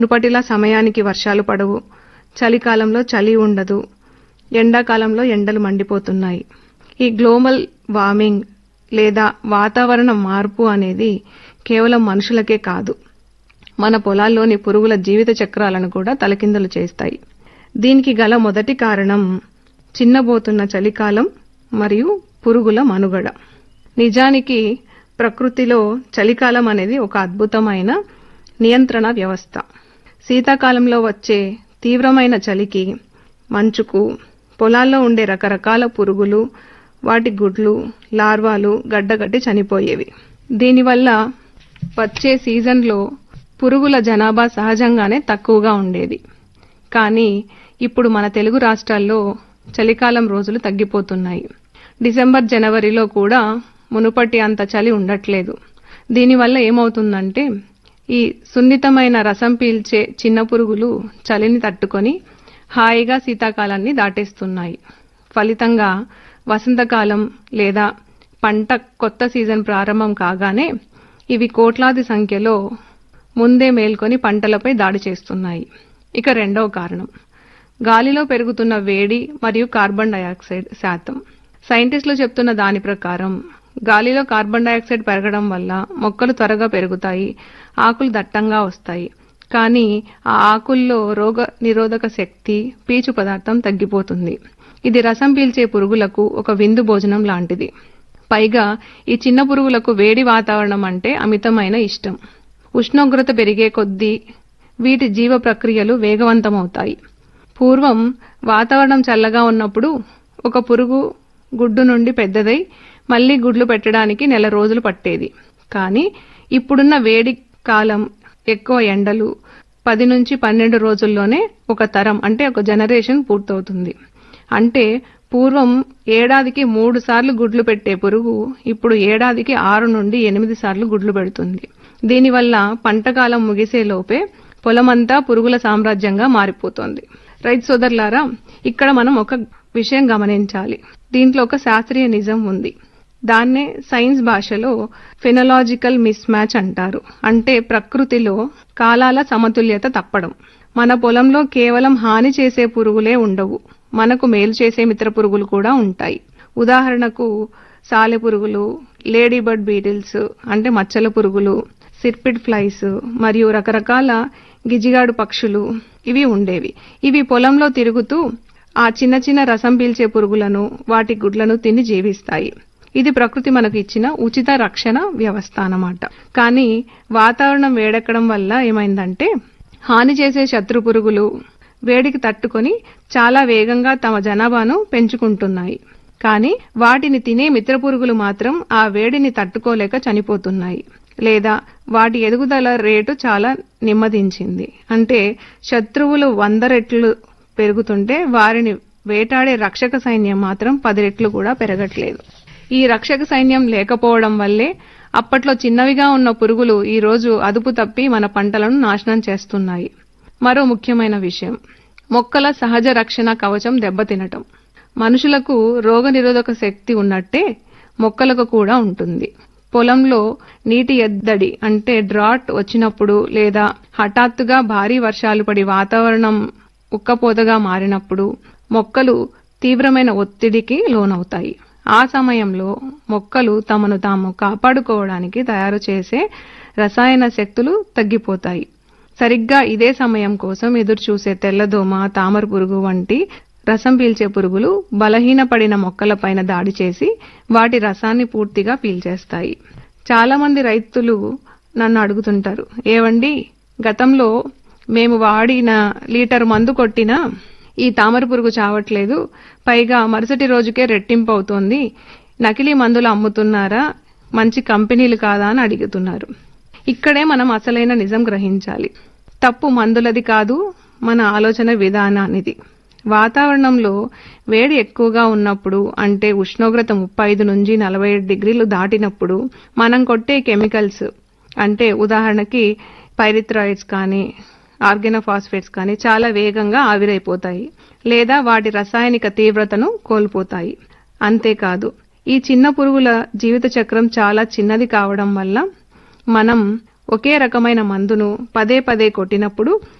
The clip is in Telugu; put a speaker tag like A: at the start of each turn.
A: మునుపటిలా సమయానికి వర్షాలు పడవు చలికాలంలో చలి ఉండదు ఎండాకాలంలో ఎండలు మండిపోతున్నాయి ఈ గ్లోబల్ వార్మింగ్ లేదా వాతావరణ మార్పు అనేది కేవలం మనుషులకే కాదు మన పొలాల్లోని పురుగుల జీవిత చక్రాలను కూడా తలకిందులు చేస్తాయి దీనికి గల మొదటి కారణం చిన్నబోతున్న చలికాలం మరియు పురుగుల మనుగడ నిజానికి ప్రకృతిలో చలికాలం అనేది ఒక అద్భుతమైన నియంత్రణ వ్యవస్థ శీతాకాలంలో వచ్చే తీవ్రమైన చలికి మంచుకు పొలాల్లో ఉండే రకరకాల పురుగులు వాటి గుడ్లు లార్వాలు గడ్డగట్టి చనిపోయేవి దీనివల్ల వచ్చే సీజన్లో పురుగుల జనాభా సహజంగానే తక్కువగా ఉండేది కానీ ఇప్పుడు మన తెలుగు రాష్ట్రాల్లో చలికాలం రోజులు తగ్గిపోతున్నాయి డిసెంబర్ జనవరిలో కూడా మునుపటి అంత చలి ఉండట్లేదు దీనివల్ల ఏమవుతుందంటే ఈ సున్నితమైన రసం పీల్చే చిన్న పురుగులు చలిని తట్టుకొని హాయిగా శీతాకాలాన్ని దాటేస్తున్నాయి ఫలితంగా వసంతకాలం లేదా పంట కొత్త సీజన్ ప్రారంభం కాగానే ఇవి కోట్లాది సంఖ్యలో ముందే మేల్కొని పంటలపై దాడి చేస్తున్నాయి ఇక రెండవ కారణం గాలిలో పెరుగుతున్న వేడి మరియు కార్బన్ డయాక్సైడ్ శాతం సైంటిస్టులు చెప్తున్న దాని ప్రకారం గాలిలో కార్బన్ డయాక్సైడ్ పెరగడం వల్ల మొక్కలు త్వరగా పెరుగుతాయి ఆకులు దట్టంగా వస్తాయి కానీ ఆ ఆకుల్లో రోగ నిరోధక శక్తి పీచు పదార్థం తగ్గిపోతుంది ఇది రసం పీల్చే పురుగులకు ఒక విందు భోజనం లాంటిది పైగా ఈ చిన్న పురుగులకు వేడి వాతావరణం అంటే అమితమైన ఇష్టం ఉష్ణోగ్రత పెరిగే కొద్దీ వీటి జీవ ప్రక్రియలు వేగవంతమవుతాయి పూర్వం వాతావరణం చల్లగా ఉన్నప్పుడు ఒక పురుగు గుడ్డు నుండి పెద్దదై మళ్లీ గుడ్లు పెట్టడానికి నెల రోజులు పట్టేది కానీ ఇప్పుడున్న వేడి కాలం ఎక్కువ ఎండలు పది నుంచి పన్నెండు రోజుల్లోనే ఒక తరం అంటే ఒక జనరేషన్ పూర్తవుతుంది అంటే పూర్వం ఏడాదికి మూడు సార్లు గుడ్లు పెట్టే పురుగు ఇప్పుడు ఏడాదికి ఆరు నుండి ఎనిమిది సార్లు గుడ్లు పెడుతుంది దీనివల్ల పంటకాలం ముగిసే లోపే పొలమంతా పురుగుల సామ్రాజ్యంగా మారిపోతోంది రైతు సోదరులారా ఇక్కడ మనం ఒక విషయం గమనించాలి దీంట్లో ఒక శాస్త్రీయ నిజం ఉంది దాన్నే సైన్స్ భాషలో ఫెనలాజికల్ మిస్ మ్యాచ్ అంటారు అంటే ప్రకృతిలో కాలాల సమతుల్యత తప్పడం మన పొలంలో కేవలం హాని చేసే పురుగులే ఉండవు మనకు మేలు చేసే మిత్ర పురుగులు కూడా ఉంటాయి ఉదాహరణకు సాలె పురుగులు లేడీ బర్డ్ బీటిల్స్ అంటే మచ్చల పురుగులు సిర్పిడ్ ఫ్లైస్ మరియు రకరకాల గిజిగాడు పక్షులు ఇవి ఉండేవి ఇవి పొలంలో తిరుగుతూ ఆ చిన్న చిన్న రసం పీల్చే పురుగులను వాటి గుడ్లను తిని జీవిస్తాయి ఇది ప్రకృతి మనకు ఇచ్చిన ఉచిత రక్షణ వ్యవస్థ అన్నమాట కానీ వాతావరణం వేడెక్కడం వల్ల ఏమైందంటే హాని చేసే శత్రు పురుగులు వేడికి తట్టుకొని చాలా వేగంగా తమ జనాభాను పెంచుకుంటున్నాయి కానీ వాటిని తినే మిత్ర పురుగులు మాత్రం ఆ వేడిని తట్టుకోలేక చనిపోతున్నాయి లేదా వాటి ఎదుగుదల రేటు చాలా నెమ్మదించింది అంటే శత్రువులు వంద రెట్లు పెరుగుతుంటే వారిని వేటాడే రక్షక సైన్యం మాత్రం పది రెట్లు కూడా పెరగట్లేదు ఈ రక్షక సైన్యం లేకపోవడం వల్లే అప్పట్లో చిన్నవిగా ఉన్న పురుగులు ఈ రోజు అదుపు తప్పి మన పంటలను నాశనం చేస్తున్నాయి మరో ముఖ్యమైన విషయం మొక్కల సహజ రక్షణ కవచం దెబ్బతినటం మనుషులకు రోగనిరోధక శక్తి ఉన్నట్టే మొక్కలకు కూడా ఉంటుంది పొలంలో నీటి ఎద్దడి అంటే డ్రాట్ వచ్చినప్పుడు లేదా హఠాత్తుగా భారీ వర్షాలు పడి వాతావరణం ఉక్కపోతగా మారినప్పుడు మొక్కలు తీవ్రమైన ఒత్తిడికి లోనవుతాయి ఆ సమయంలో మొక్కలు తమను తాము కాపాడుకోవడానికి తయారు చేసే రసాయన శక్తులు తగ్గిపోతాయి సరిగ్గా ఇదే సమయం కోసం ఎదురు చూసే తెల్లదోమ తామర పురుగు వంటి రసం పీల్చే పురుగులు బలహీనపడిన మొక్కలపైన దాడి చేసి వాటి రసాన్ని పూర్తిగా పీల్చేస్తాయి చాలా మంది రైతులు నన్ను అడుగుతుంటారు ఏవండి గతంలో మేము వాడిన లీటర్ మందు కొట్టినా ఈ తామర పురుగు చావట్లేదు పైగా మరుసటి రోజుకే రెట్టింపు అవుతోంది నకిలీ మందులు అమ్ముతున్నారా మంచి కంపెనీలు కాదా అని అడుగుతున్నారు ఇక్కడే మనం అసలైన నిజం గ్రహించాలి తప్పు మందులది కాదు మన ఆలోచన విధానానిది వాతావరణంలో వేడి ఎక్కువగా ఉన్నప్పుడు అంటే ఉష్ణోగ్రత ముప్పై ఐదు నుంచి నలభై ఏడు డిగ్రీలు దాటినప్పుడు మనం కొట్టే కెమికల్స్ అంటే ఉదాహరణకి పైరిథ్రాయిడ్స్ కానీ ఆర్గెనోఫాస్ఫేట్స్ కానీ చాలా వేగంగా ఆవిరైపోతాయి లేదా వాటి రసాయనిక తీవ్రతను కోల్పోతాయి అంతేకాదు ఈ చిన్న పురుగుల జీవిత చక్రం చాలా చిన్నది కావడం వల్ల మనం ఒకే రకమైన మందును పదే పదే కొట్టినప్పుడు